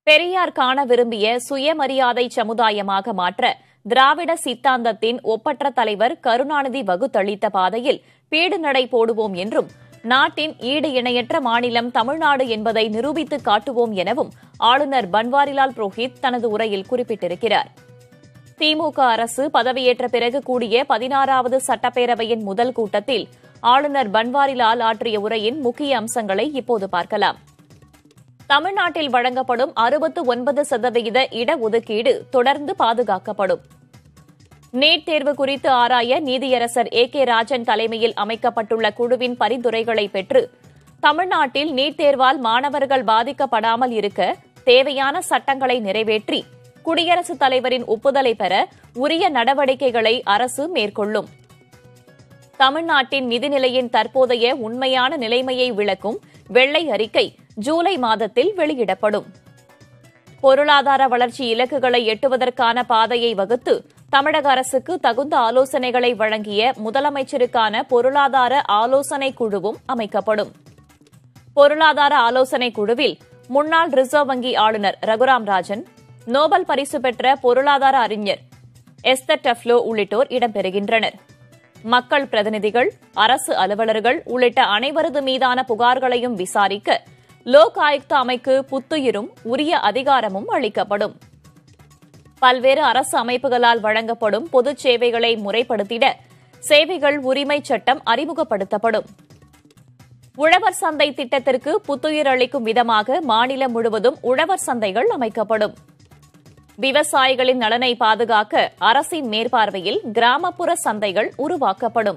பெரியார் காண விரும்பிய சுயமரியாதை சமுதாயமாக மாற்ற திராவிட சித்தாந்தத்தின் ஒப்பற்ற தலைவர் கருணாநிதி வகுத்தளித்த பாதையில் பீடு நடை போடுவோம் என்றும் நாட்டின் ஈடு இணையற்ற மாநிலம் தமிழ்நாடு என்பதை நிரூபித்து காட்டுவோம் எனவும் ஆளுநர் பன்வாரிலால் புரோஹித் தனது உரையில் குறிப்பிட்டிருக்கிறார் திமுக அரசு பதவியேற்ற பிறகு கூடிய பதினாறாவது சட்டப்பேரவையின் முதல் கூட்டத்தில் ஆளுநர் பன்வாரிலால் ஆற்றிய உரையின் முக்கிய அம்சங்களை இப்போது பார்க்கலாம் தமிழ்நாட்டில் வழங்கப்படும் அறுபத்து ஒன்பது சதவிகித இடஒதுக்கீடு தொடர்ந்து பாதுகாக்கப்படும் நீட் தேர்வு குறித்து ஆராய நீதியரசர் ஏ கே ராஜன் தலைமையில் அமைக்கப்பட்டுள்ள குழுவின் பரிந்துரைகளை பெற்று தமிழ்நாட்டில் நீட் தேர்வால் மாணவர்கள் பாதிக்கப்படாமல் இருக்க தேவையான சட்டங்களை நிறைவேற்றி குடியரசுத் தலைவரின் ஒப்புதலை பெற உரிய நடவடிக்கைகளை அரசு மேற்கொள்ளும் தமிழ்நாட்டின் நிதிநிலையின் தற்போதைய உண்மையான நிலைமையை விளக்கும் வெள்ளை அறிக்கை ஜூலை மாதத்தில் வெளியிடப்படும் பொருளாதார வளர்ச்சி இலக்குகளை எட்டுவதற்கான பாதையை வகுத்து தமிழக அரசுக்கு தகுந்த ஆலோசனைகளை வழங்கிய முதலமைச்சருக்கான பொருளாதார ஆலோசனை குழுவும் அமைக்கப்படும் பொருளாதார ஆலோசனை குழுவில் முன்னாள் ரிசர்வ் வங்கி ஆளுநர் ரகுராம் ராஜன் நோபல் பரிசு பெற்ற பொருளாதார அறிஞர் எஸ்தர் டெஃப்லோ உள்ளிட்டோர் இடம்பெறுகின்றனர் மக்கள் பிரதிநிதிகள் அரசு அலுவலர்கள் உள்ளிட்ட அனைவரது மீதான புகார்களையும் விசாரிக்க லோக் ஆயுக்தா அமைக்கு புத்துயிரும் உரிய அதிகாரமும் அளிக்கப்படும் பல்வேறு அரசு அமைப்புகளால் வழங்கப்படும் பொதுச் சேவைகளை முறைப்படுத்திட சேவைகள் உரிமைச் சட்டம் அறிமுகப்படுத்தப்படும் உழவர் சந்தை திட்டத்திற்கு புத்துயிர் அளிக்கும் விதமாக மாநிலம் முழுவதும் உழவர் சந்தைகள் அமைக்கப்படும் விவசாயிகளின் நலனை பாதுகாக்க அரசின் மேற்பார்வையில் கிராமப்புற சந்தைகள் உருவாக்கப்படும்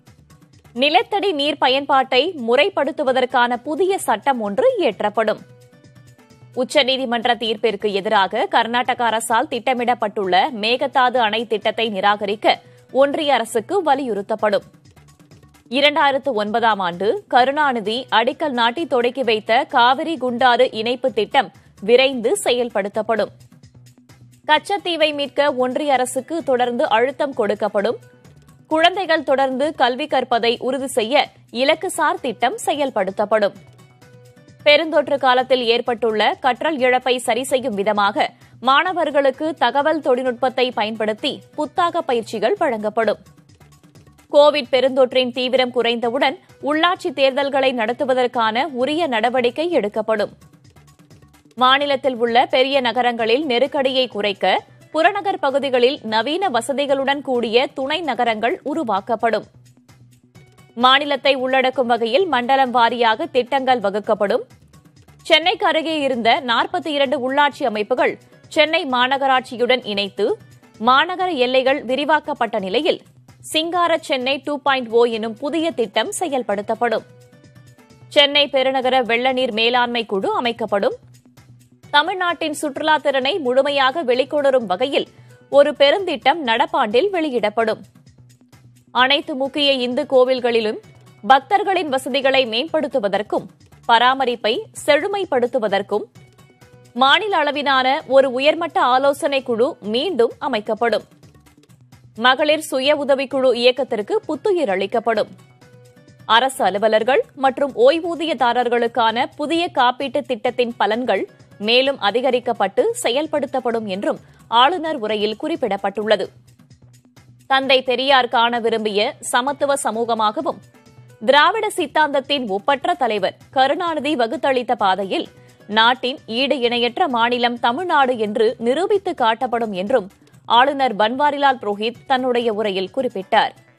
நிலத்தடி நீர் பயன்பாட்டை முறைப்படுத்துவதற்கான புதிய சட்டம் ஒன்று இயற்றப்படும் உச்சநீதிமன்ற தீர்ப்பிற்கு எதிராக கர்நாடக அரசால் திட்டமிடப்பட்டுள்ள மேகதாது அணை திட்டத்தை நிராகரிக்க ஒன்றிய அரசுக்கு வலியுறுத்தப்படும் இரண்டாயிரத்து ஒன்பதாம் ஆண்டு கருணாநிதி அடிக்கல் நாட்டி தொடக்கி வைத்த காவிரி குண்டாறு இணைப்பு திட்டம் விரைந்து செயல்படுத்தப்படும் கச்சத்தீவை மீட்க ஒன்றிய அரசுக்கு தொடர்ந்து அழுத்தம் கொடுக்கப்படும் குழந்தைகள் தொடர்ந்து கல்வி கற்பதை உறுதி செய்ய இலக்குசார் திட்டம் செயல்படுத்தப்படும் பெருந்தொற்று காலத்தில் ஏற்பட்டுள்ள கற்றல் இழப்பை சரி செய்யும் விதமாக மாணவர்களுக்கு தகவல் தொழில்நுட்பத்தை பயன்படுத்தி புத்தாக்க பயிற்சிகள் வழங்கப்படும் கோவிட் பெருந்தொற்றின் தீவிரம் குறைந்தவுடன் உள்ளாட்சி தேர்தல்களை நடத்துவதற்கான உரிய நடவடிக்கை எடுக்கப்படும் மாநிலத்தில் உள்ள பெரிய நகரங்களில் நெருக்கடியை குறைக்க புறநகர் பகுதிகளில் நவீன வசதிகளுடன் கூடிய துணை நகரங்கள் உருவாக்கப்படும் மாநிலத்தை உள்ளடக்கும் வகையில் மண்டலம் வாரியாக திட்டங்கள் வகுக்கப்படும் சென்னைக்கு அருகே இருந்த நாற்பத்தி இரண்டு உள்ளாட்சி அமைப்புகள் சென்னை மாநகராட்சியுடன் இணைத்து மாநகர எல்லைகள் விரிவாக்கப்பட்ட நிலையில் சிங்கார சென்னை டூ பாயிண்ட் ஓ எனும் புதிய திட்டம் செயல்படுத்தப்படும் சென்னை பெருநகர வெள்ள நீர் மேலாண்மை குழு அமைக்கப்படும் தமிழ்நாட்டின் சுற்றுலா திறனை முழுமையாக வெளிக்கொணரும் வகையில் ஒரு பெருந்திட்டம் நடப்பாண்டில் வெளியிடப்படும் அனைத்து முக்கிய இந்து கோவில்களிலும் பக்தர்களின் வசதிகளை மேம்படுத்துவதற்கும் பராமரிப்பை செழுமைப்படுத்துவதற்கும் மாநில அளவிலான ஒரு உயர்மட்ட ஆலோசனைக் குழு மீண்டும் அமைக்கப்படும் மகளிர் சுய உதவிக்குழு இயக்கத்திற்கு புத்துயிர் அளிக்கப்படும் அரசு அலுவலர்கள் மற்றும் ஓய்வூதியதாரர்களுக்கான புதிய காப்பீட்டு திட்டத்தின் பலன்கள் மேலும் அதிகரிக்கப்பட்டு செயல்படுத்தப்படும் என்றும் ஆளுநர் உரையில் குறிப்பிடப்பட்டுள்ளது தந்தை பெரியார் காண விரும்பிய சமத்துவ சமூகமாகவும் திராவிட சித்தாந்தத்தின் ஒப்பற்ற தலைவர் கருணாநிதி வகுத்தளித்த பாதையில் நாட்டின் ஈடு இணையற்ற மாநிலம் தமிழ்நாடு என்று நிரூபித்து காட்டப்படும் என்றும் ஆளுநர் பன்வாரிலால் புரோஹித் தன்னுடைய உரையில் குறிப்பிட்டார்